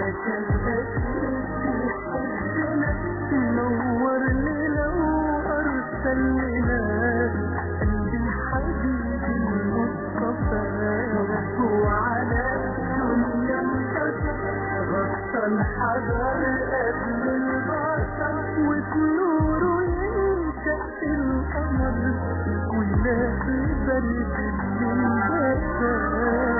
علشان أكيد بيحبنا نور لنا وأرسل لنا قلبي حبيبي المصطفى وعلى الدنيا انكشف غطى الحجر قبل البشر وفي نوره ينشأ القمر ويلاقي برد للبشر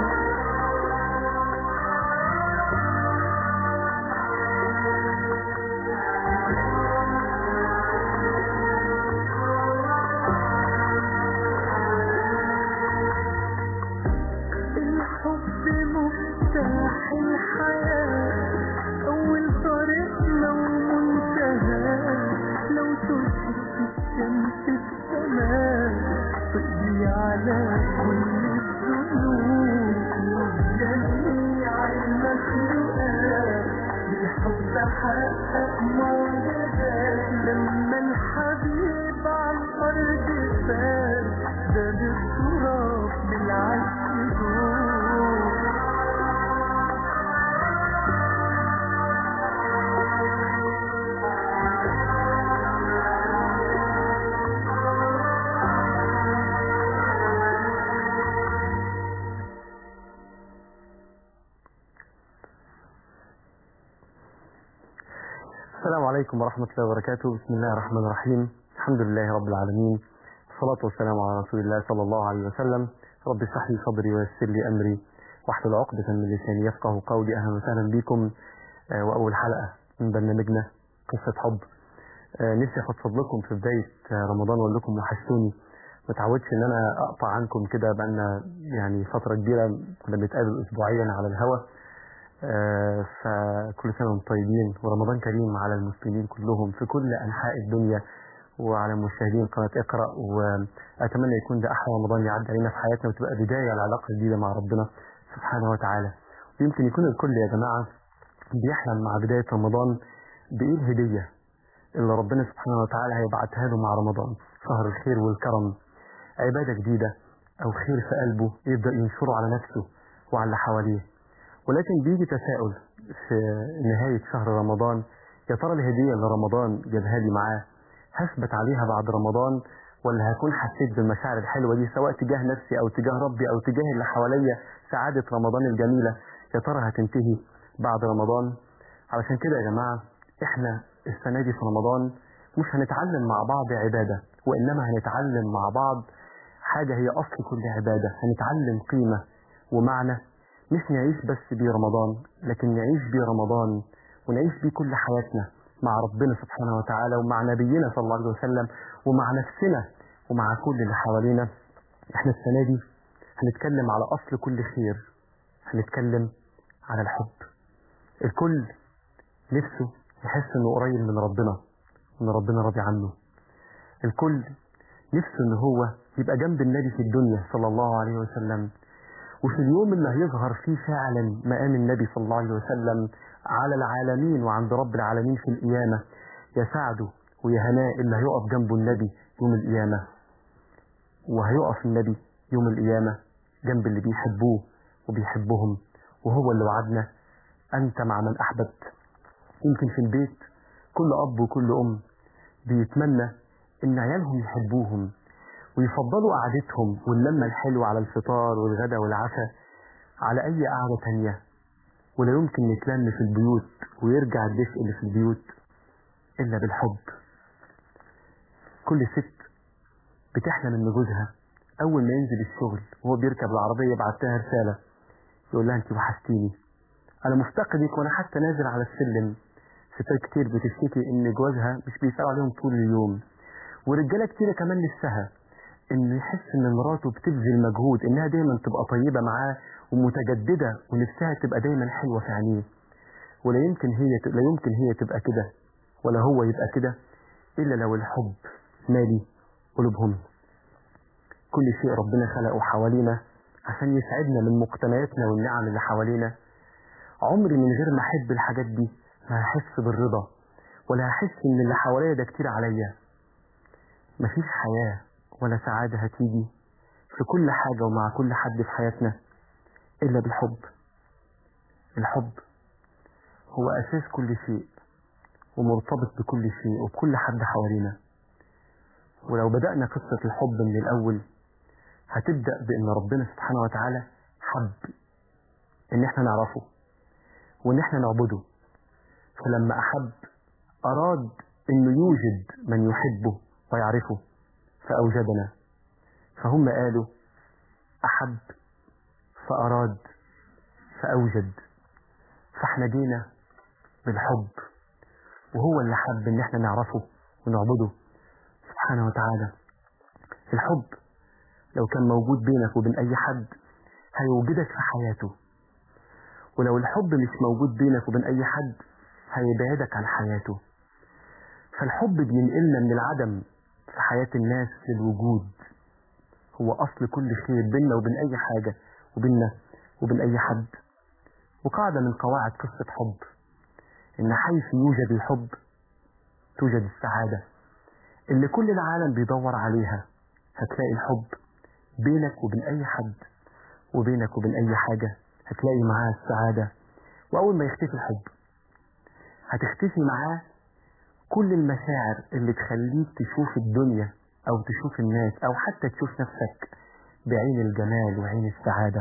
الحب مفتاح الحياة أول طريقنا ومنتهى لو تشرق الشمس السماء تقضي على كل الذنوب جميع المخلوقات بالحب حقق معجزات لما الحبيب على الأرض فات ده بالتراب بالعكس جوه السلام عليكم ورحمة الله وبركاته بسم الله الرحمن الرحيم الحمد لله رب العالمين الصلاة والسلام على رسول الله صلى الله عليه وسلم رب اشرح لي صدري ويسر لي أمري واحلل عقدة من لساني يفقه قولي أهلا وسهلا بكم آه، وأول حلقة من برنامجنا قصة حب آه، نفسي أخد فضلكم في بداية آه، رمضان وأقول لكم وحشتوني ما تعودش إن أنا أقطع عنكم كده بقالنا يعني فترة كبيرة كنا بنتقابل أسبوعيا على الهوا آه، فكل سنة وانتم طيبين ورمضان كريم على المسلمين كلهم في كل أنحاء الدنيا وعلى مشاهدين قناة اقرأ وأتمنى يكون ده أحلى رمضان يعدي علينا في حياتنا وتبقى بداية لعلاقة جديدة مع ربنا سبحانه وتعالى ويمكن يكون الكل يا جماعة بيحلم مع بداية رمضان بإيه الهدية اللي ربنا سبحانه وتعالى هيبعتها له مع رمضان شهر الخير والكرم عبادة جديدة أو خير في قلبه يبدأ ينشره على نفسه وعلى اللي حواليه ولكن بيجي تساؤل في نهاية شهر رمضان يا ترى الهدية اللي رمضان جابها لي معاه هثبت عليها بعد رمضان ولا هكون حسيت بالمشاعر الحلوة دي سواء تجاه نفسي أو تجاه ربي أو تجاه اللي حواليا سعادة رمضان الجميلة يا ترى هتنتهي بعد رمضان علشان كده يا جماعة احنا السنة دي في رمضان مش هنتعلم مع بعض عبادة وإنما هنتعلم مع بعض حاجة هي أصل كل عبادة هنتعلم قيمة ومعنى مش نعيش بس بيه رمضان لكن نعيش بيه رمضان ونعيش بيه كل حياتنا مع ربنا سبحانه وتعالى ومع نبينا صلى الله عليه وسلم ومع نفسنا ومع كل اللي حوالينا احنا السنة دي هنتكلم على أصل كل خير هنتكلم على الحب الكل نفسه يحس انه قريب من ربنا ان ربنا راضي عنه الكل نفسه ان هو يبقى جنب النبي في الدنيا صلى الله عليه وسلم وفي اليوم اللي هيظهر فيه فعلا مقام النبي صلى الله عليه وسلم على العالمين وعند رب العالمين في القيامة يا سعده ويا هناء اللي هيقف جنبه النبي يوم القيامة وهيقف النبي يوم القيامة جنب اللي بيحبوه وبيحبهم وهو اللي وعدنا أنت مع من أحببت يمكن في البيت كل أب وكل أم بيتمنى إن عيالهم يحبوهم ويفضلوا قعدتهم واللمة الحلوة على الفطار والغدا والعشاء على أي قعدة تانية ولا يمكن نتلم في البيوت ويرجع الدفء اللي في البيوت إلا بالحب كل ست بتحلم إن جوزها أول ما ينزل الشغل وهو بيركب العربية يبعت لها رسالة يقول لها أنت وحشتيني أنا مفتقدك وأنا حتى نازل على السلم ستات كتير بتشتكي إن جوزها مش بيسأل عليهم طول اليوم ورجالة كتيرة كمان نفسها انه يحس ان مراته بتبذل مجهود انها دايما تبقى طيبة معاه ومتجددة ونفسها تبقى دايما حلوة في عينيه ولا يمكن هي لا يمكن هي تبقى كده ولا هو يبقى كده الا لو الحب مالي قلوبهم كل شيء ربنا خلقه حوالينا عشان يسعدنا من مقتنياتنا والنعم اللي حوالينا عمري من غير ما احب الحاجات دي ما هحس بالرضا ولا هحس ان اللي حواليا ده كتير عليا مفيش حياة ولا سعادة هتيجي في كل حاجة ومع كل حد في حياتنا إلا بالحب الحب هو أساس كل شيء ومرتبط بكل شيء وبكل حد حوالينا ولو بدأنا قصة الحب من الأول هتبدأ بأن ربنا سبحانه وتعالى حب إن إحنا نعرفه وإن إحنا نعبده فلما أحب أراد إنه يوجد من يحبه ويعرفه فأوجدنا فهم قالوا أحب فأراد فأوجد فاحنا جينا بالحب وهو اللي حب ان احنا نعرفه ونعبده سبحانه وتعالى الحب لو كان موجود بينك وبين اي حد هيوجدك في حياته ولو الحب مش موجود بينك وبين اي حد هيبعدك عن حياته فالحب بينقلنا من العدم في حياة الناس للوجود هو اصل كل خير بيننا وبين اي حاجة وبيننا وبين اي حد وقاعدة من قواعد قصة حب إن حيث يوجد الحب توجد السعادة اللي كل العالم بيدور عليها هتلاقي الحب بينك وبين أي حد وبينك وبين أي حاجة هتلاقي معاه السعادة وأول ما يختفي الحب هتختفي معاه كل المشاعر اللي تخليك تشوف الدنيا أو تشوف الناس أو حتى تشوف نفسك بعين الجمال وعين السعادة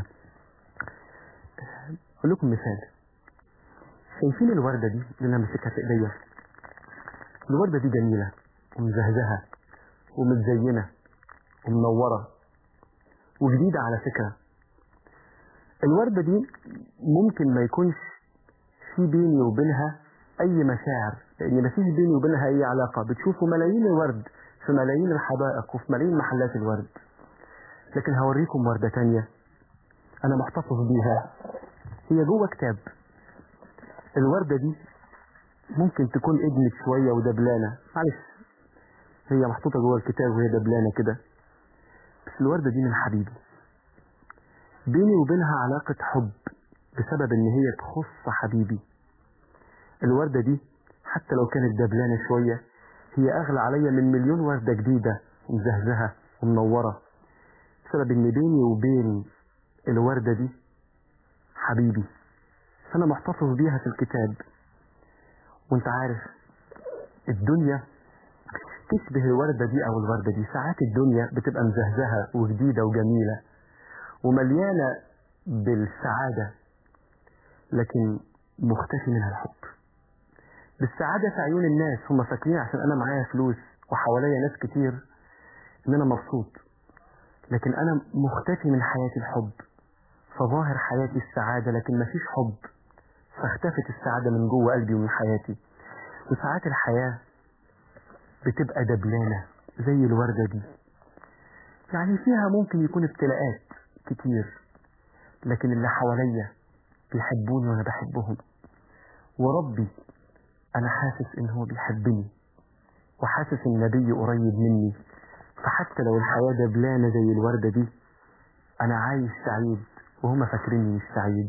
أقول لكم مثال شايفين الوردة دي اللي أنا ماسكها في إيديا الوردة دي جميلة ومزهزهة ومتزينة ومنورة وجديدة على فكرة الوردة دي ممكن ما يكونش في بيني وبينها أي مشاعر لأن ما فيش بيني وبينها أي علاقة بتشوفوا ملايين الورد في ملايين الحدائق وفي ملايين محلات الورد لكن هوريكم وردة تانية أنا محتفظ بيها هي جوه كتاب الوردة دي ممكن تكون ادمت شوية ودبلانة معلش هي محطوطة جوه الكتاب وهي دبلانة كده بس الوردة دي من حبيبي بيني وبينها علاقة حب بسبب ان هي تخص حبيبي الوردة دي حتى لو كانت دبلانة شوية هي اغلى عليا من مليون وردة جديدة مزهزهة ومنورة بسبب ان بيني وبين الوردة دي حبيبي فأنا محتفظ بيها في الكتاب وانت عارف الدنيا تشبه الوردة دي أو الوردة دي ساعات الدنيا بتبقى مزهزهة وجديدة وجميلة ومليانة بالسعادة لكن مختفي منها الحب بالسعادة في عيون الناس هم فاكرين عشان أنا معايا فلوس وحواليا ناس كتير إن أنا مبسوط لكن أنا مختفي من حياتي الحب فظاهر حياتي السعادة لكن مفيش حب فاختفت السعادة من جوه قلبي ومن حياتي وساعات الحياة بتبقى دبلانة زي الوردة دي يعني فيها ممكن يكون ابتلاءات كتير لكن اللي حواليا بيحبوني وانا بحبهم وربي انا حاسس ان هو بيحبني وحاسس النبي قريب مني فحتى لو الحياة دبلانة زي الوردة دي انا عايش سعيد وهما فاكريني مش سعيد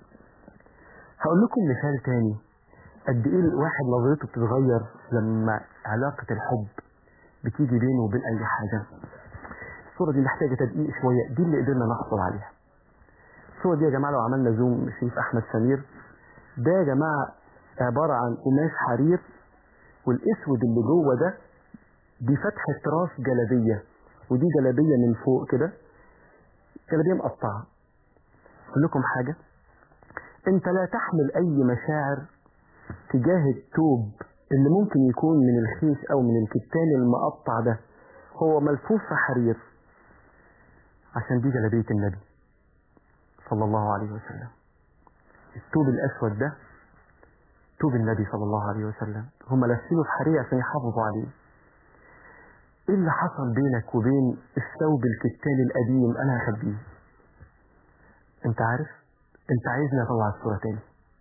هقول لكم مثال تاني قد ايه الواحد نظرته بتتغير لما علاقة الحب بتيجي بينه وبين اي حاجة الصورة دي محتاجة تدقيق شوية دي اللي قدرنا نحصل عليها الصورة دي يا جماعة لو عملنا زوم شريف احمد سمير ده يا جماعة عبارة عن قماش حرير والاسود اللي جوه ده دي فتحة راس جلابية ودي جلابية من فوق كده جلابية مقطعة اقول لكم حاجة انت لا تحمل اي مشاعر تجاه التوب اللي ممكن يكون من الخيش او من الكتان المقطع ده هو ملفوف في حرير عشان دي جلابية النبي صلى الله عليه وسلم التوب الاسود ده توب النبي صلى الله عليه وسلم هم لابسينه في حرير عشان يحافظوا عليه ايه اللي حصل بينك وبين الثوب الكتان القديم انا هخبيه انت عارف انت عايزني اطلع الصورة تاني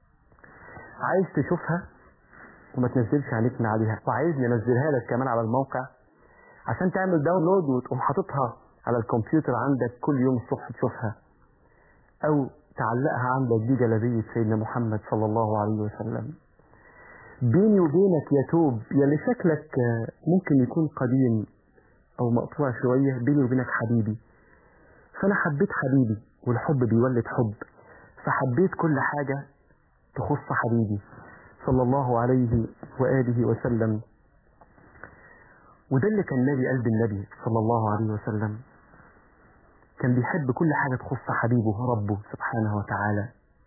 عايز تشوفها وما تنزلش عينيك من عليها وعايزني انزلها لك كمان على الموقع عشان تعمل داونلود وتقوم حاططها على الكمبيوتر عندك كل يوم الصبح تشوفها او تعلقها عندك دي جلابية سيدنا محمد صلى الله عليه وسلم بيني وبينك يا توب يا اللي شكلك ممكن يكون قديم او مقطوع شوية بيني وبينك حبيبي فانا حبيت حبيبي والحب بيولد حب فحبيت كل حاجة تخص حبيبي صلى الله عليه وآله وسلم وده اللي كان نبي قلب النبي صلى الله عليه وسلم كان بيحب كل حاجة تخص حبيبه ربه سبحانه وتعالى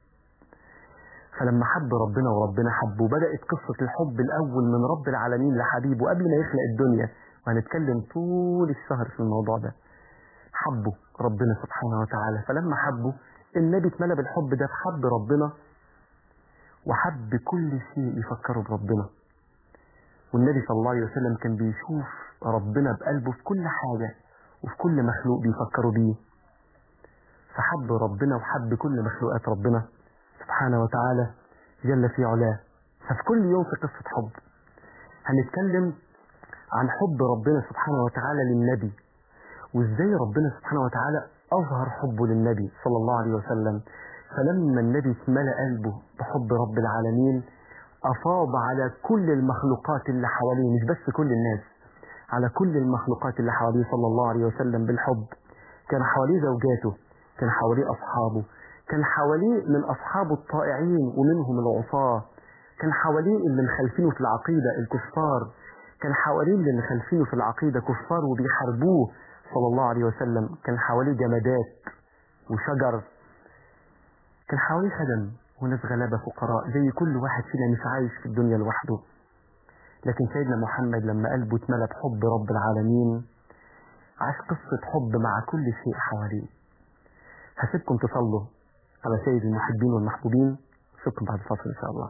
فلما حب ربنا وربنا حبه بدأت قصة الحب الأول من رب العالمين لحبيبه قبل ما يخلق الدنيا وهنتكلم طول الشهر في الموضوع ده حبه ربنا سبحانه وتعالى فلما حبه النبي اتملى بالحب ده فحب ربنا وحب كل شيء يفكره بربنا والنبي صلى الله عليه وسلم كان بيشوف ربنا بقلبه في كل حاجة وفي كل مخلوق بيفكروا بيه فحب ربنا وحب كل مخلوقات ربنا سبحانه وتعالى جل في علاه ففي كل يوم في قصة حب هنتكلم عن حب ربنا سبحانه وتعالى للنبي وازاي ربنا سبحانه وتعالى اظهر حبه للنبي صلى الله عليه وسلم فلما النبي اتملى قلبه بحب رب العالمين افاض على كل المخلوقات اللي حواليه مش بس كل الناس على كل المخلوقات اللي حواليه صلى الله عليه وسلم بالحب كان حواليه زوجاته كان حواليه اصحابه كان حواليه من اصحابه الطائعين ومنهم العصاة كان حواليه اللي مخالفينه في العقيدة الكفار كان حواليه اللي مخالفينه في العقيدة كفار وبيحاربوه صلى الله عليه وسلم كان حواليه جمادات وشجر كان حواليه خدم وناس غلابة فقراء زي كل واحد فينا مش عايش في الدنيا لوحده لكن سيدنا محمد لما قلبه اتملى بحب رب العالمين عاش قصة حب مع كل شيء حواليه هسيبكم تصلوا على سيد المحبين والمحبوبين اشوفكم بعد الفصل ان شاء الله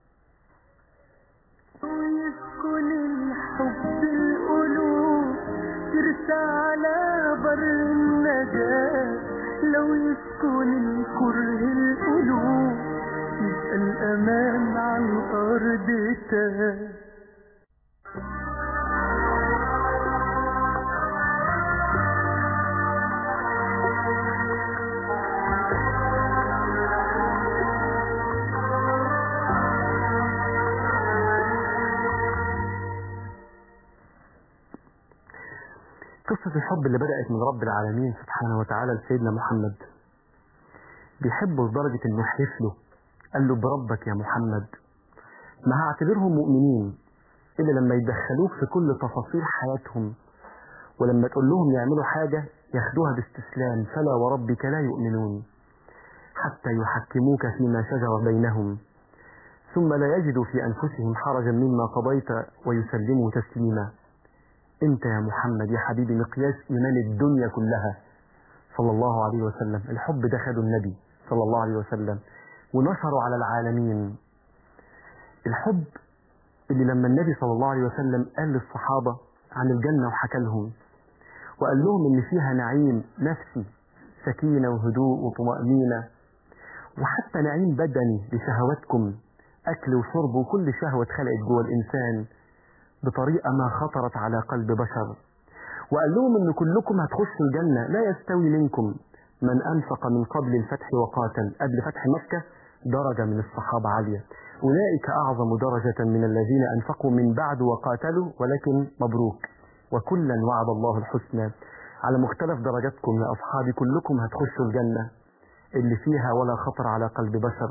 ويسكن الحب القلوب ترسى على بر النجاة لو يسكن الكره القلوب يبقى الأمان على الأرض تاه قصة الحب اللي بدأت من رب العالمين سبحانه وتعالى لسيدنا محمد بيحبه لدرجة انه يحلف له قال له بربك يا محمد ما هعتبرهم مؤمنين إلا لما يدخلوك في كل تفاصيل حياتهم ولما تقول لهم يعملوا حاجة ياخدوها باستسلام فلا وربك لا يؤمنون حتى يحكموك فيما شجر بينهم ثم لا يجدوا في أنفسهم حرجا مما قضيت ويسلموا تسليما انت يا محمد يا حبيبي مقياس ايمان الدنيا كلها صلى الله عليه وسلم الحب ده خده النبي صلى الله عليه وسلم ونشره على العالمين الحب اللي لما النبي صلى الله عليه وسلم قال للصحابة عن الجنة وحكى لهم وقال لهم ان فيها نعيم نفسي سكينة وهدوء وطمأنينة وحتى نعيم بدني لشهواتكم أكل وشرب وكل شهوة اتخلقت جوه الإنسان بطريقة ما خطرت على قلب بشر وقال لهم ان كلكم هتخشوا الجنة لا يستوي منكم من أنفق من قبل الفتح وقاتل قبل فتح مكة درجة من الصحابة عالية أولئك أعظم درجة من الذين أنفقوا من بعد وقاتلوا ولكن مبروك وكلا وعد الله الحسنى على مختلف درجاتكم يا أصحابي كلكم هتخشوا الجنة اللي فيها ولا خطر على قلب بشر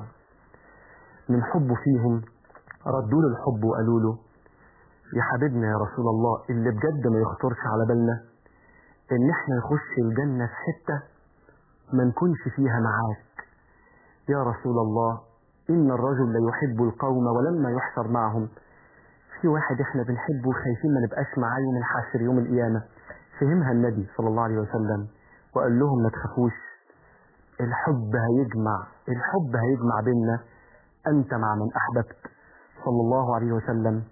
من حبه فيهم ردوا له الحب وقالوا له يا حبيبنا يا رسول الله اللي بجد ما يخطرش على بالنا ان احنا نخش الجنة في حتة ما نكونش فيها معاك يا رسول الله ان الرجل لا يحب القوم ولما يحشر معهم في واحد احنا بنحبه وخايفين ما نبقاش معاه يوم الحشر يوم القيامة فهمها النبي صلى الله عليه وسلم وقال لهم ما تخافوش الحب هيجمع الحب هيجمع بيننا انت مع من احببت صلى الله عليه وسلم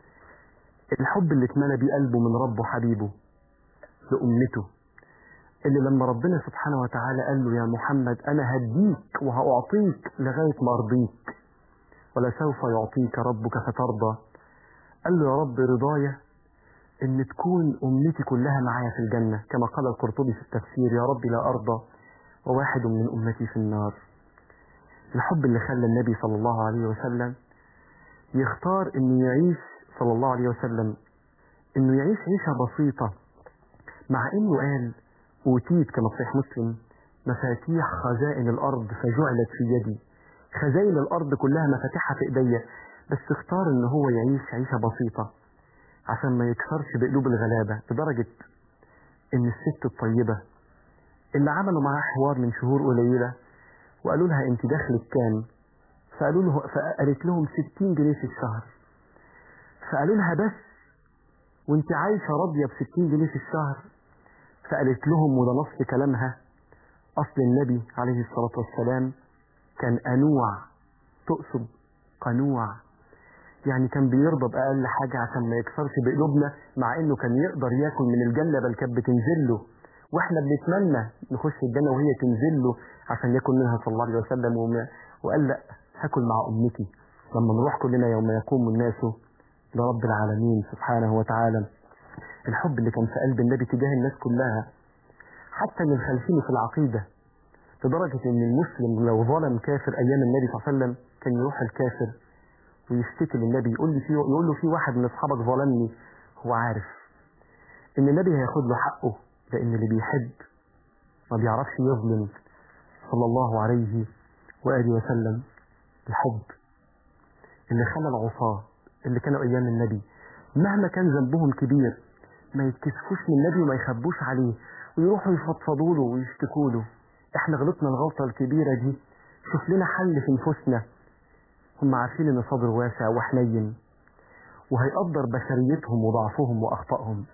الحب اللي اتملى بيه قلبه من ربه حبيبه لأمته اللي لما ربنا سبحانه وتعالى قال له يا محمد أنا هديك وهأعطيك لغاية ما أرضيك ولسوف يعطيك ربك فترضى قال له يا رب رضايا ان تكون امتي كلها معايا في الجنة كما قال القرطبي في التفسير يا رب لا ارضى وواحد من امتي في النار الحب اللي خلى النبي صلى الله عليه وسلم يختار انه يعيش صلى الله عليه وسلم انه يعيش عيشة بسيطة مع انه قال اوتيت كما في صحيح مسلم مفاتيح خزائن الارض فجعلت في يدي خزاين الارض كلها مفاتيحها في ايديا بس اختار ان هو يعيش عيشه بسيطه عشان ما يكسرش بقلوب الغلابه لدرجه ان الست الطيبه اللي عملوا معاها حوار من شهور قليله وقالوا لها انت دخلك كام فقالوا له فقالت لهم 60 جنيه في الشهر فقالوا لها بس وانت عايشه راضيه ب 60 جنيه في الشهر فقالت لهم وده نص كلامها اصل النبي عليه الصلاه والسلام كان انوع تقصد قنوع يعني كان بيرضى باقل حاجه عشان ما يكسرش بقلوبنا مع انه كان يقدر ياكل من الجنه بل كانت بتنزل له واحنا بنتمنى نخش الجنه وهي تنزل له عشان ياكل منها صلى الله عليه وسلم وما وقال لا هاكل مع امتي لما نروح كلنا يوم يقوم الناس لرب العالمين سبحانه وتعالى الحب اللي كان في قلب النبي تجاه الناس كلها حتى من خلفين في العقيده لدرجه ان المسلم لو ظلم كافر ايام النبي صلى الله عليه وسلم كان يروح الكافر ويشتكي للنبي يقول لي في يقول له في واحد من اصحابك ظلمني هو عارف ان النبي هياخد له حقه لان اللي بيحب ما بيعرفش يظلم صلى الله عليه واله وسلم الحب اللي خلى العصاة اللي كانوا ايام النبي مهما كان ذنبهم كبير ما يتكسفوش من النبي وما يخبوش عليه ويروحوا يفضفضوا له ويشتكوا له احنا غلطنا الغلطه الكبيره دي شوف لنا حل في نفوسنا هم عارفين ان صدر واسع وحنين وهيقدر بشريتهم وضعفهم واخطائهم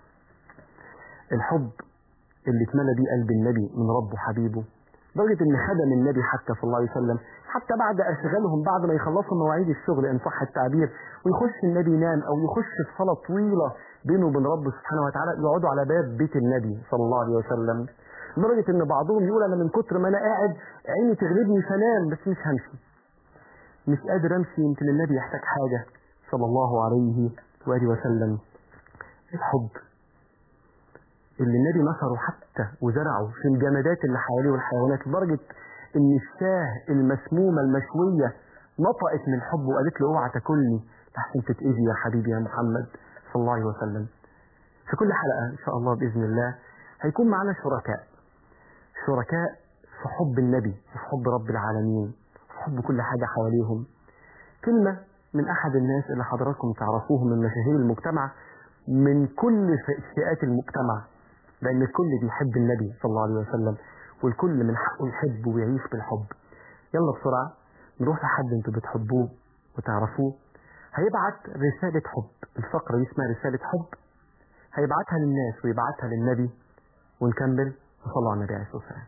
الحب اللي اتملى بيه قلب النبي من ربه حبيبه لدرجة ان خدم النبي حتى صلى الله عليه وسلم حتى بعد اشغالهم بعد ما يخلصوا مواعيد الشغل ان صح التعبير ويخش النبي ينام او يخش في صلاة طويلة بينه وبين ربه سبحانه وتعالى يقعدوا على باب بيت النبي صلى الله عليه وسلم لدرجة ان بعضهم يقول انا من كتر ما انا قاعد عيني تغلبني فنام بس مش همشي مش قادر امشي يمكن النبي يحتاج حاجة صلى الله عليه وآله وسلم الحب اللي النبي نشره حتى وزرعه في الجمادات اللي حواليه والحيوانات لدرجة ان الشاه المسمومة المشوية نطقت من حب وقالت له اوعى تاكلني لحسن تتأذي يا حبيبي يا محمد صلى الله عليه وسلم في كل حلقة ان شاء الله بإذن الله هيكون معنا شركاء شركاء في حب النبي وفي حب رب العالمين وفي حب كل حاجة حواليهم كلمة من أحد الناس اللي حضراتكم تعرفوهم من مشاهير المجتمع من كل فئات المجتمع لأن الكل بيحب النبي صلى الله عليه وسلم والكل من حقه يحب ويعيش بالحب يلا بسرعة نروح لحد انتوا بتحبوه وتعرفوه هيبعت رسالة حب الفقرة دي اسمها رسالة حب هيبعتها للناس ويبعتها للنبي ونكمل وصلوا على النبي عليه الصلاة والسلام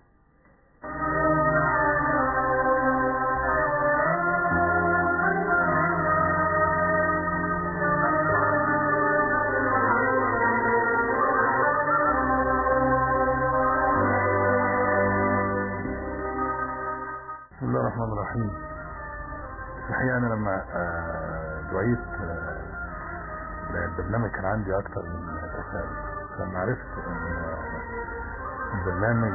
بسم الله الرحمن الرحيم الحقيقة أنا لما آه، دعيت آه، البرنامج كان عندي أكتر من تساؤل لما عرفت إن آه، البرنامج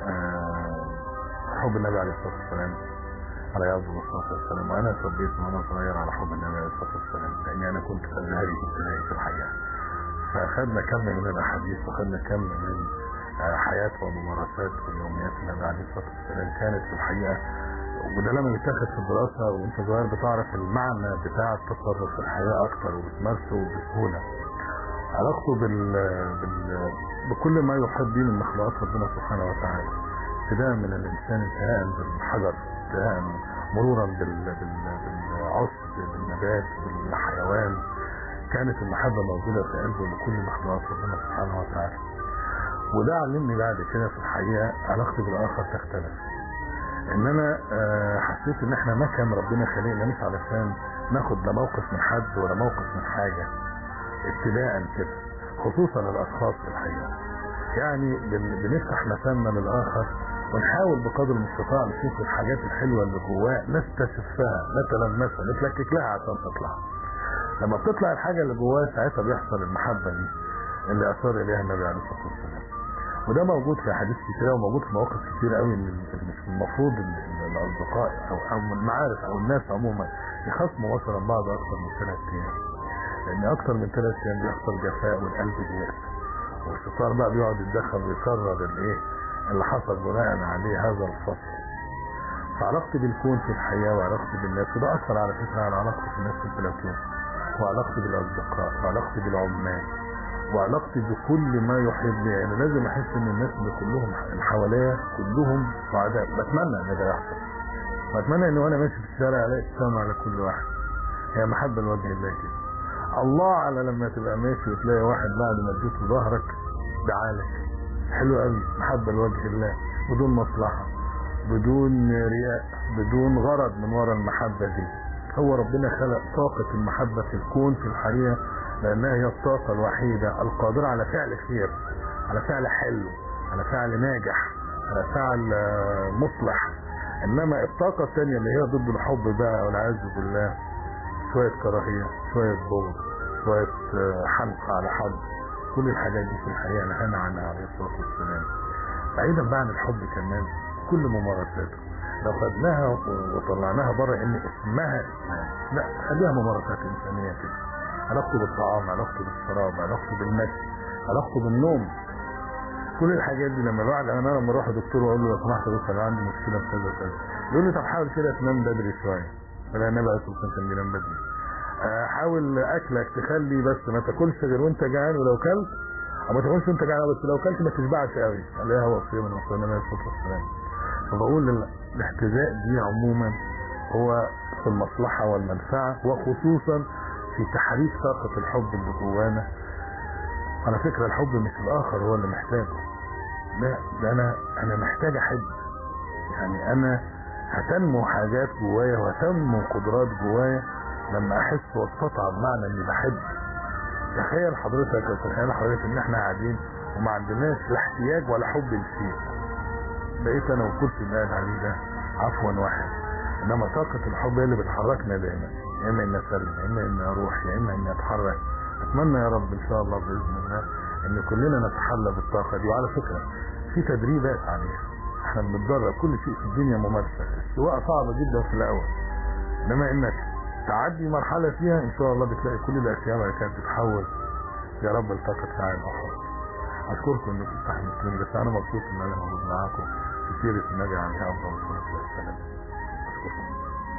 آه، حب النبي عليه الصلاة والسلام عليه أفضل الصلاة والسلام وأنا اتربيت من وأنا صغير على حب النبي عليه الصلاة والسلام لأني أنا كنت في أزهري في ابتدائي في الحقيقة فأخذنا كم من الأحاديث وأخذنا كم من آه، حياة وممارسات ويوميات النبي عليه الصلاة والسلام كانت في الحقيقة وده لما بيتاخد في الدراسة وانت صغير بتعرف المعنى بتاع التصرف في الحياة أكتر وبتمارسه بسهولة علاقته بال... بال... بكل ما يحب به من مخلوقات ربنا سبحانه وتعالى ابتداء من الإنسان انتهاء بالحجر ابتداء مرورا بال... بال... بالعصب بالنبات بالحيوان كانت المحبة موجودة في قلبه لكل مخلوقات ربنا سبحانه وتعالى وده علمني بعد كده في الحقيقة علاقتي بالآخر تختلف ان انا آه، حسيت ان احنا مكان ربنا خلقنا مش علشان ناخد لا موقف من حد ولا موقف من حاجة ابتداء كده خصوصا الاشخاص في الحقيقة يعني بن- بنفتح نفسنا للاخر ونحاول بقدر المستطاع نشوف الحاجات الحلوة اللي جواه نستشفها نتلمسها نتلكك لها عشان تطلع لما بتطلع الحاجة اللي جواه ساعتها بيحصل المحبة دي اللي أشار إليها النبي عليه الصلاة والسلام وده موجود في أحاديث كتيرة وموجود في مواقف كتيرة قوي ان إن مش المفروض ان إن الأصدقاء أو أو المعارف أو الناس عموما يخاصموا مثلا بعض أكثر من ثلاث أيام لأن أكثر من ثلاث أيام بيحصل جفاء والقلب بيقسى والشيطان بقى بيقعد يتدخل ويكرر الإيه اللي حصل بناء عليه هذا الفصل فعلاقتي بالكون في الحياة وعلاقتي بالناس وده أثر على فكرة على علاقتي بالناس في البلاتون وعلاقتي بالأصدقاء وعلاقتي بالعمال وعلاقتي بكل ما يحيط بي يعني لازم أحس إن الناس اللي كلهم اللي حواليا كلهم سعداء بتمنى إن ده يحصل بتمنى إن وأنا ماشي في الشارع ألاقي ابتسامة على كل واحد هي محبة لوجه الله كده الله على لما تبقى ماشي وتلاقي واحد بعد ما اديته ظهرك دعالك حلو قوي محبة لوجه الله بدون مصلحة بدون رياء بدون غرض من وراء المحبة دي هو ربنا خلق طاقة المحبة في الكون في الحقيقة لأنها هي الطاقة الوحيدة القادرة على فعل خير على فعل حلو على فعل ناجح على فعل آه، مصلح إنما الطاقة الثانية اللي هي ضد الحب بقى والعياذ بالله شوية كراهية شوية بغض شوية آه، حنق على حد كل الحاجات دي في الحقيقة نهانا عنها عليه الصلاة والسلام بعيدا بقى عن الحب كمان كل ممارساته لو خدناها وطلعناها بره ان اسمها اسلام لا خليها ممارسات انسانيه كده علاقته بالطعام علاقته بالشراب علاقته بالمشي علاقته بالنوم كل الحاجات دي لما بعد انا لما اروح لدكتور واقول له لو سمحت بص انا عندي مشكله في كذا وكذا يقول لي طب حاول كده تنام بدري شويه ولا النبي عليه الصلاه والسلام كان بينام بدري آه، حاول اكلك تخلي بس ما تاكلش غير وانت جعان ولو كلت او ما تاكلش وانت جعان بس لو كلت ما تشبعش قوي عليها وصيه من وصيه النبي عليه الصلاه والسلام فبقول ال- الاحتذاء دي عموما هو في المصلحة والمنفعة وخصوصا في تحريك طاقة الحب اللي جوانا على فكرة الحب مش الآخر هو اللي محتاجه لا ده أنا أنا محتاج أحب يعني أنا هتنمو حاجات جوايا وهتنمو قدرات جوايا لما أحس واستطعم معنى إني بحب تخيل حضرتك أو تخيل حضرتك إن إحنا قاعدين وما عندناش لا احتياج ولا حب لشيء بقيت انا والكرسي اللي قاعد عليه ده عفوا واحد انما طاقة الحب هي اللي بتحركنا دايما يا اما اني اسلم يا اما اني اروح يا اما اني اتحرك اتمنى يا رب ان شاء الله باذن الله ان كلنا نتحلى بالطاقة دي وعلى فكرة في تدريبات عليها احنا بنتدرب كل شيء في الدنيا ممارسة السواقة صعبة جدا في الاول انما انك تعدي مرحلة فيها ان شاء الله بتلاقي كل الاشياء بعد كده بتتحول يا رب لطاقة فاعل اخر اشكركم انكم تستحملوني بس انا مبسوط ان انا موجود معاكم في سيرة النبي عليه افضل الصلاة والسلام اشكركم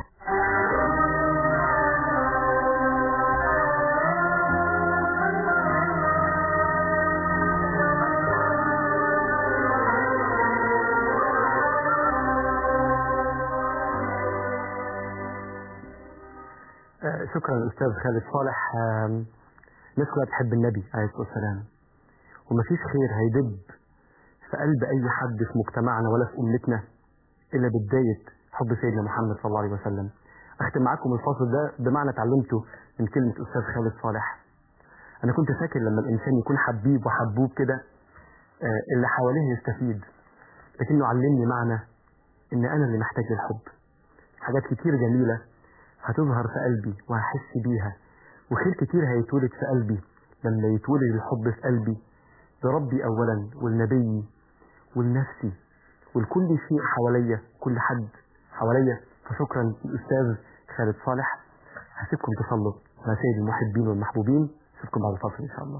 آه، شكرا أستاذ خالد صالح آم، الناس كلها بتحب النبي عليه الصلاة والسلام ومفيش خير هيدب في قلب أي حد في مجتمعنا ولا في أمتنا إلا بداية حب سيدنا محمد صلى الله عليه وسلم أختم معاكم الفصل ده بمعنى اتعلمته من كلمة أستاذ خالد صالح أنا كنت فاكر لما الإنسان يكون حبيب وحبوب كده آه، اللي حواليه يستفيد لكنه علمني معنى إن أنا اللي محتاج للحب حاجات كتير جميلة هتظهر في قلبي وهحس بيها وخير كتير هيتولد في قلبي لما يتولد الحب في قلبي لربي أولا والنبي ولنفسي ولكل شيء حواليا كل حد حواليا فشكرا الأستاذ خالد صالح هسيبكم تصلوا على سيد المحبين والمحبوبين أشوفكم بعد الفصل إن شاء الله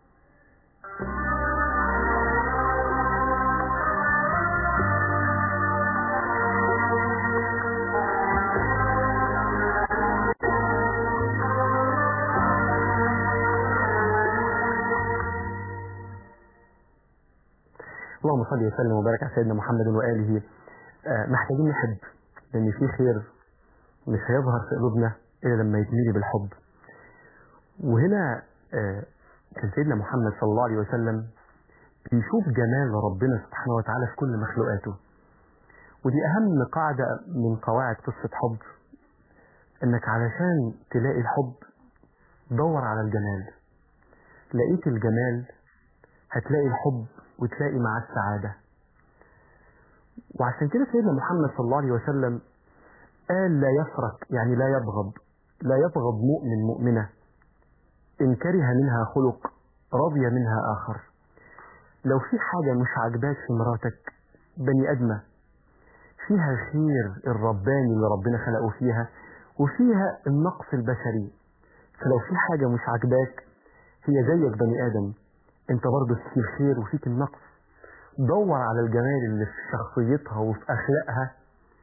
اللهم صل وسلم وبارك على سيدنا محمد وآله آه، محتاجين نحب لأن في خير مش هيظهر في قلوبنا إلا لما يتميلي بالحب وهنا آه، كان سيدنا محمد صلى الله عليه وسلم بيشوف جمال ربنا سبحانه وتعالى في كل مخلوقاته ودي أهم قاعدة من قواعد قصة حب إنك علشان تلاقي الحب دور على الجمال لقيت الجمال هتلاقي الحب وتلاقي معاه السعادة وعشان كده سيدنا محمد صلى الله عليه وسلم قال لا يفرق يعني لا يبغض لا يبغض مؤمن مؤمنة إن كره منها خلق رضي منها آخر لو في حاجة مش عاجباك في مراتك بني أدمة فيها الخير الرباني اللي ربنا خلقه فيها وفيها النقص البشري فلو في حاجة مش عاجباك هي زيك بني آدم انت برضه فيك الخير وفيك النقص دور على الجمال اللي في شخصيتها وفي أخلاقها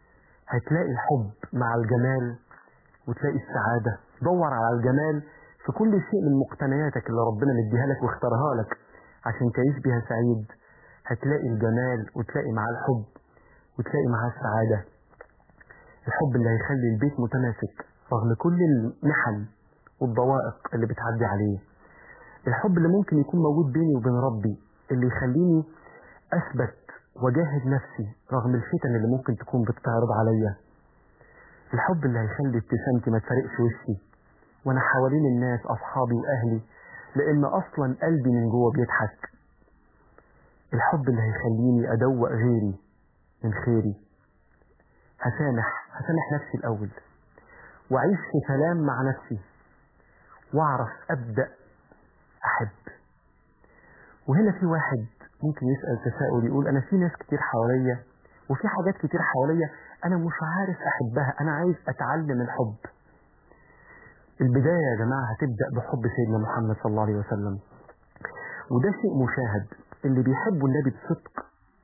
هتلاقي الحب مع الجمال وتلاقي السعادة دور على الجمال في كل شيء من مقتنياتك اللي ربنا مديها لك واختارها لك عشان تعيش بيها سعيد هتلاقي الجمال وتلاقي معاه الحب وتلاقي معاه السعادة الحب اللي هيخلي البيت متماسك رغم كل المحن والضوائق اللي بتعدي عليه الحب اللي ممكن يكون موجود بيني وبين ربي اللي يخليني أثبت وجاهد نفسي رغم الفتن اللي ممكن تكون بتتعرض عليا الحب اللي هيخلي ابتسامتي ما تفرقش وشي وانا حوالين الناس اصحابي واهلي لان اصلا قلبي من جوه بيضحك الحب اللي هيخليني ادوق غيري من خيري هسامح هسامح نفسي الاول واعيش في سلام مع نفسي واعرف ابدا احب وهنا في واحد ممكن يسال تساؤل يقول انا في ناس كتير حواليا وفي حاجات كتير حواليا انا مش عارف احبها انا عايز اتعلم الحب البداية يا جماعة هتبدأ بحب سيدنا محمد صلى الله عليه وسلم وده شيء مشاهد اللي بيحبوا النبي بصدق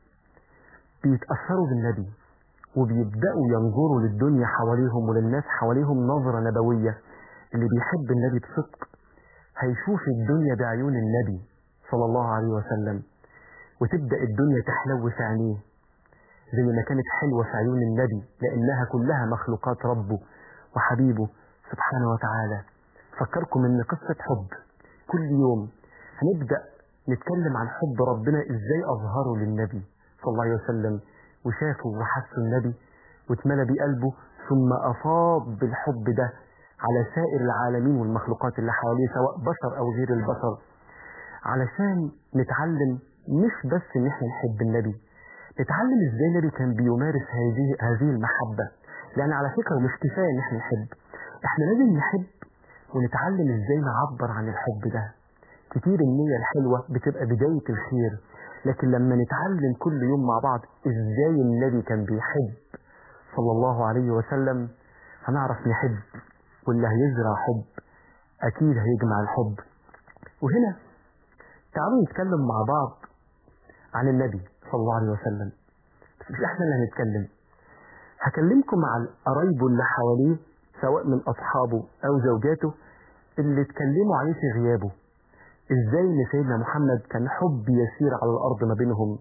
بيتأثروا بالنبي وبيبدأوا ينظروا للدنيا حواليهم وللناس حواليهم نظرة نبوية اللي بيحب النبي بصدق هيشوف الدنيا بعيون النبي صلى الله عليه وسلم وتبدأ الدنيا تحلو في عينيه زي ما كانت حلوة في عيون النبي لأنها كلها مخلوقات ربه وحبيبه سبحانه وتعالى فكركم ان قصة حب كل يوم هنبدأ نتكلم عن حب ربنا ازاي اظهره للنبي صلى الله عليه وسلم وشافه وحسه النبي واتملى بيه قلبه ثم افاض بالحب ده على سائر العالمين والمخلوقات اللي حواليه سواء بشر او غير البشر علشان نتعلم مش بس ان احنا نحب النبي نتعلم ازاي النبي كان بيمارس هذه هذه المحبة لان على فكرة مش كفاية ان احنا نحب احنا لازم نحب ونتعلم ازاي نعبر عن الحب ده كتير النية الحلوة بتبقى بداية الخير لكن لما نتعلم كل يوم مع بعض ازاي النبي كان بيحب صلى الله عليه وسلم هنعرف نحب واللي هيزرع حب اكيد هيجمع الحب وهنا تعالوا نتكلم مع بعض عن النبي صلى الله عليه وسلم بس مش احنا اللي هنتكلم هكلمكم عن قرايبه اللي حواليه سواء من أصحابه أو زوجاته اللي اتكلموا عليه في غيابه ازاي ان سيدنا محمد كان حب يسير على الأرض ما بينهم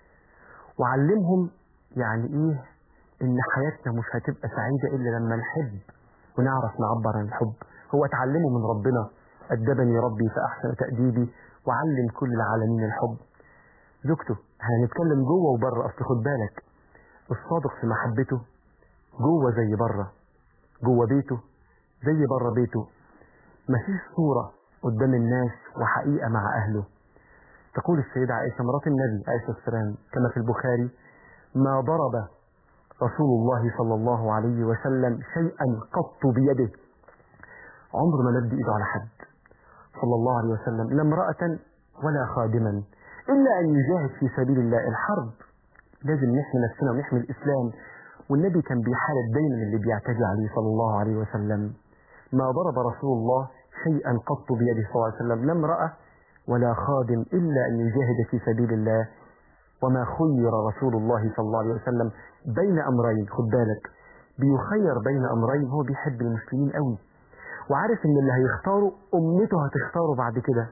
وعلمهم يعني ايه ان حياتنا مش هتبقى سعيدة الا لما نحب ونعرف نعبر عن الحب هو اتعلمه من ربنا أدبني ربي فأحسن تأديبي وعلم كل العالمين الحب زوجته هنتكلم جوه وبره اصل خد بالك الصادق في محبته جوه زي بره جوه بيته زي بره بيته مفيش صورة قدام الناس وحقيقة مع أهله تقول السيدة عائشة مرات النبي عليه الصلاة والسلام كما في البخاري ما ضرب رسول الله صلى الله عليه وسلم شيئا قط بيده عمر ما مد ايده على حد صلى الله عليه وسلم لا امرأة ولا خادما إلا أن يجاهد في سبيل الله الحرب لازم نحمي نفسنا ونحمي الإسلام والنبي كان بيحارب دايما اللي بيعتدي عليه صلى الله عليه وسلم ما ضرب رسول الله شيئا قط بيده صلى الله عليه وسلم لا امرأة ولا خادم إلا أن يجاهد في سبيل الله وما خير رسول الله صلى الله عليه وسلم بين أمرين خد بالك بيخير بين أمرين هو بيحب المسلمين قوي وعارف ان اللي هيختاره امته هتختاره بعد كده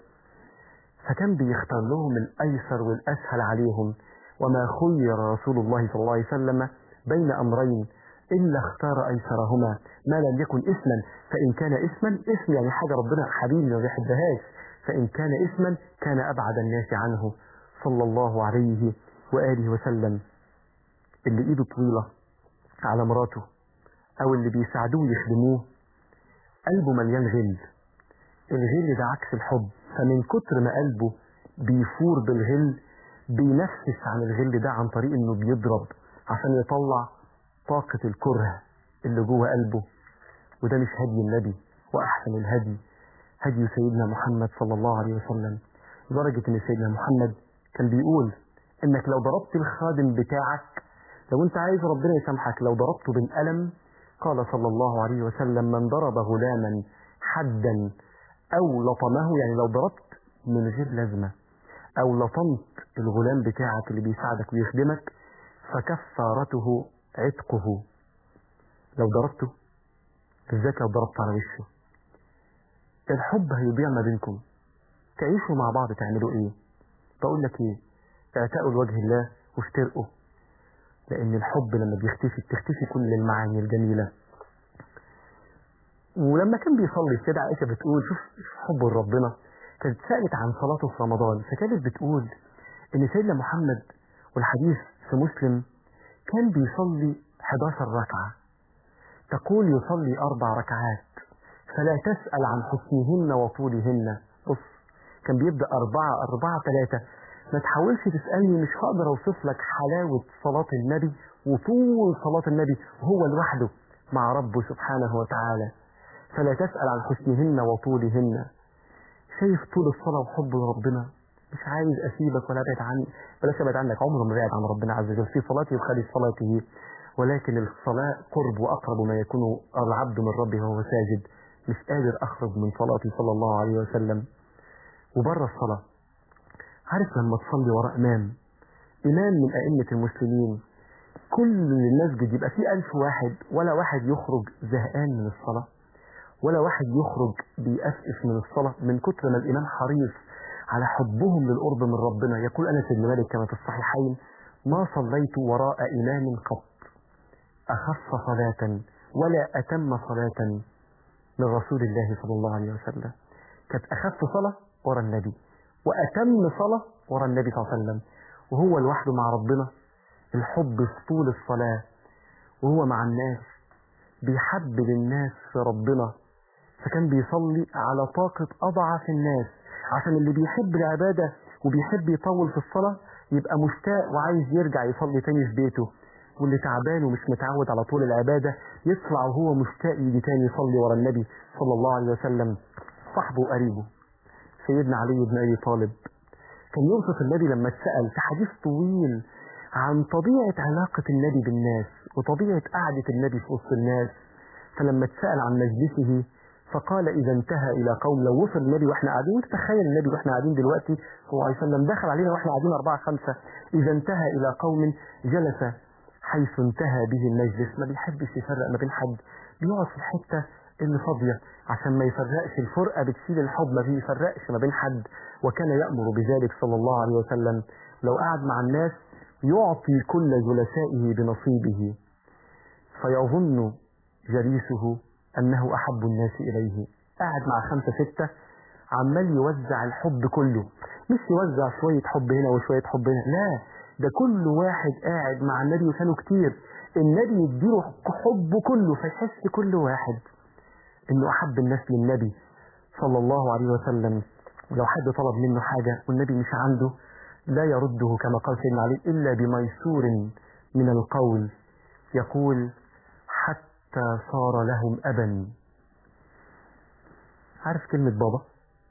فكان بيختار لهم الايسر والاسهل عليهم وما خير رسول الله صلى الله عليه وسلم بين امرين الا اختار ايسرهما ما لم يكن اسما فان كان اسما اسم يعني حاجه ربنا حبيبي ما بيحبهاش فان كان اسما كان ابعد الناس عنه صلى الله عليه واله وسلم اللي ايده طويله على مراته او اللي بيساعدوه يخدموه قلبه مليان غل الغل ده عكس الحب فمن كتر ما قلبه بيفور بالغل بينفس عن الغل ده عن طريق انه بيضرب عشان يطلع طاقة الكره اللي جوه قلبه وده مش هدي النبي واحسن الهدي هدي سيدنا محمد صلى الله عليه وسلم لدرجة ان سيدنا محمد كان بيقول انك لو ضربت الخادم بتاعك لو انت عايز ربنا يسامحك لو ضربته بالقلم قال صلى الله عليه وسلم من ضرب غلاما حدا أو لطمه يعني لو ضربت من غير لازمة أو لطمت الغلام بتاعك اللي بيساعدك ويخدمك فكفارته عتقه لو ضربته بالذات لو ضربت على وشه الحب هيضيع ما بينكم تعيشوا مع بعض تعملوا ايه بقول لك ايه اعتقوا لوجه الله وافترقوا لان الحب لما بيختفي بتختفي كل المعاني الجميله ولما كان بيصلي السيدة عائشة بتقول شوف شوف حب ربنا كانت سألت عن صلاته في رمضان فكانت بتقول إن سيدنا محمد والحديث في مسلم كان بيصلي 11 ركعة تقول يصلي أربع ركعات فلا تسأل عن حسنهن وطولهن بص كان بيبدأ أربعة أربعة ثلاثة ما تحاولش تسألني مش هقدر أوصف لك حلاوة صلاة النبي وطول صلاة النبي وهو لوحده مع ربه سبحانه وتعالى فلا تسأل عن حسنهن وطولهن شايف طول الصلاة وحب ربنا مش عايز أسيبك ولا أبعد عنك بلاش أبعد عنك عمره ما بعد عن ربنا عز وجل في صلاتي وخالي صلاته ولكن الصلاة قرب وأقرب ما يكون العبد من ربه وهو ساجد مش قادر أخرج من صلاتي صلى الله عليه وسلم وبره الصلاة عارف لما تصلي وراء إمام إمام من أئمة المسلمين كل المسجد يبقى فيه ألف واحد ولا واحد يخرج زهقان من الصلاة ولا واحد يخرج بيأسف من الصلاة من كتر ما الإمام حريص على حبهم للقرب من ربنا يقول أنس بن مالك كما في الصحيحين ما صليت وراء إمام قط أخف صلاة ولا أتم صلاة من رسول الله صلى الله عليه وسلم كانت أخف صلاة ورا النبي وأتم صلاة ورا النبي صلى الله عليه وسلم وهو لوحده مع ربنا الحب في طول الصلاة وهو مع الناس بيحبب الناس في ربنا فكان بيصلي على طاقة أضعف الناس عشان اللي بيحب العبادة وبيحب يطول في الصلاة يبقى مشتاق وعايز يرجع يصلي تاني في بيته واللي تعبان ومش متعود على طول العبادة يطلع وهو مشتاق يجي تاني يصلي ورا النبي صلى الله عليه وسلم صاحبه وقريبه سيدنا علي بن أبي طالب كان يوصف النبي لما اتسأل في حديث طويل عن طبيعة علاقة النبي بالناس وطبيعة قعدة النبي في وسط الناس فلما اتسأل عن مجلسه فقال إذا انتهى إلى قوم لو وصل النبي وإحنا قاعدين وتتخيل النبي وإحنا قاعدين دلوقتي صلى الله عليه وسلم دخل علينا وإحنا قاعدين أربعة خمسة إذا انتهى إلى قوم جلس حيث انتهى به المجلس ما بيحبش يفرق ما بين حد بيقعد في الحتة اللي فاضية عشان ما يفرقش الفرقة بتشيل الحب ما بيفرقش ما بين حد وكان يأمر بذلك صلى الله عليه وسلم لو قعد مع الناس يعطي كل جلسائه بنصيبه فيظن جليسه أنه أحب الناس إليه قاعد مع خمسة ستة عمال يوزع الحب كله مش يوزع شوية حب هنا وشوية حب هنا لا ده كل واحد قاعد مع النبي وكانوا كتير النبي يديله حبه كله فيحس كل واحد انه احب الناس للنبي صلى الله عليه وسلم ولو حد طلب منه حاجة والنبي مش عنده لا يرده كما قال سيدنا علي إلا بميسور من القول يقول حتى صار لهم أبا عارف كلمة بابا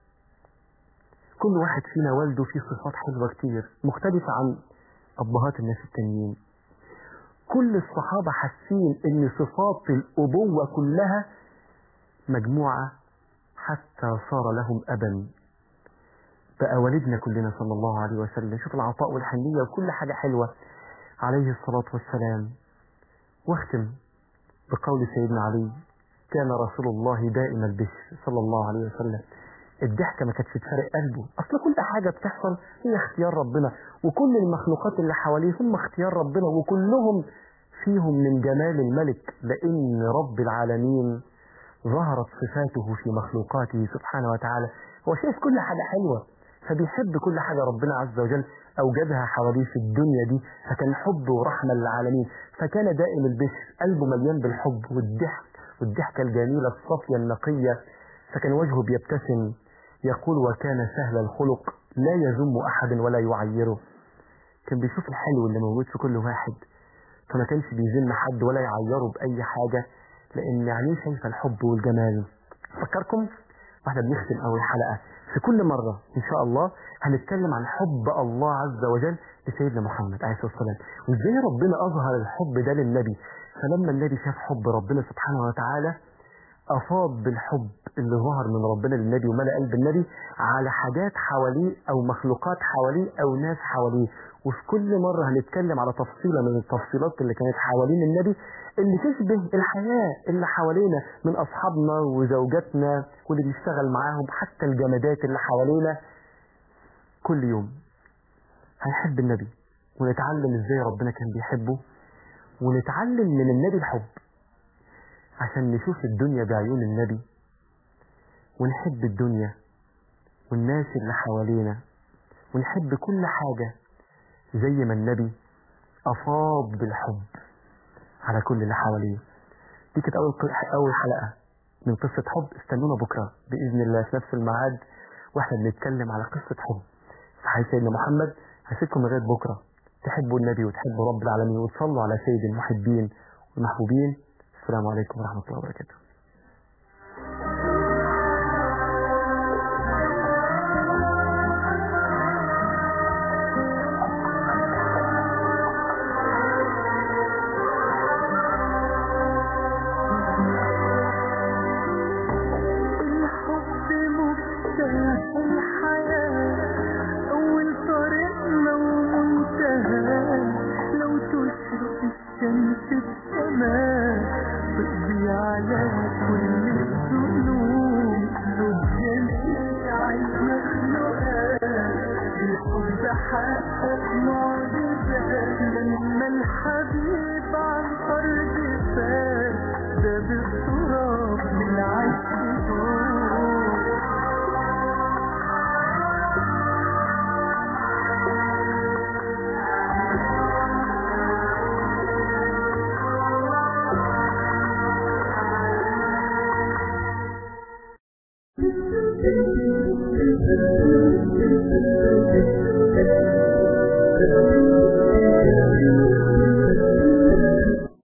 كل واحد فينا والده فيه صفات حلوة كتير مختلفة عن أبهات الناس التانيين كل الصحابة حاسين ان صفات الأبوة كلها مجموعة حتى صار لهم أبا بقى والدنا كلنا صلى الله عليه وسلم شوف العطاء والحنية وكل حاجة حلوة عليه الصلاة والسلام واختم بقول سيدنا علي كان رسول الله دائما البشر صلى الله عليه وسلم الضحكة ما كانتش تفرق قلبه أصل كل حاجة بتحصل هي اختيار ربنا وكل المخلوقات اللي حواليه هم اختيار ربنا وكلهم فيهم من جمال الملك لأن رب العالمين ظهرت صفاته في مخلوقاته سبحانه وتعالى هو شايف كل حاجة حلوة فبيحب كل حاجة ربنا عز وجل أوجدها حواليه في الدنيا دي فكان حب ورحمة للعالمين فكان دائم البشر قلبه مليان بالحب والضحك والضحكة الجميلة الصافية النقية فكان وجهه بيبتسم يقول وكان سهل الخلق لا يذم أحد ولا يعيره كان بيشوف الحلو اللي موجود في كل واحد فما كانش بيذم حد ولا يعيره بأي حاجة لأن عينيه شايفة الحب والجمال فكركم واحنا بنختم أول حلقة في كل مرة إن شاء الله هنتكلم عن حب الله عز وجل لسيدنا محمد عليه الصلاة والسلام وإزاي ربنا أظهر الحب ده للنبي فلما النبي شاف حب ربنا سبحانه وتعالى أفاض بالحب اللي ظهر من ربنا للنبي وملأ قلب النبي على حاجات حواليه أو مخلوقات حواليه أو ناس حواليه وفي كل مرة هنتكلم على تفصيلة من التفصيلات اللي كانت حوالين النبي اللي تشبه الحياة اللي حوالينا من أصحابنا وزوجاتنا واللي بيشتغل معاهم حتى الجمادات اللي حوالينا كل يوم هنحب النبي ونتعلم ازاي ربنا كان بيحبه ونتعلم من النبي الحب عشان نشوف الدنيا بعيون النبي ونحب الدنيا والناس اللي حوالينا ونحب كل حاجة زي ما النبي أفاض بالحب على كل اللي حواليه دي كانت أول أول حلقة من قصة حب استنونا بكرة بإذن الله في نفس الميعاد واحنا بنتكلم على قصة حب في حي سيدنا محمد هسيبكم لغاية بكرة تحبوا النبي وتحبوا رب العالمين وتصلوا على سيد المحبين والمحبوبين السلام عليكم ورحمة الله وبركاته الحب مفتاح الحياة أول طريقنا ومنتهى لو تشرق الشمس بسماء تقضي على كل الذنوب والجميع المخلوقات الحب حقق معجزات لما الحبيب عن أرض فات ده بالتراب من عشق دور Thank you.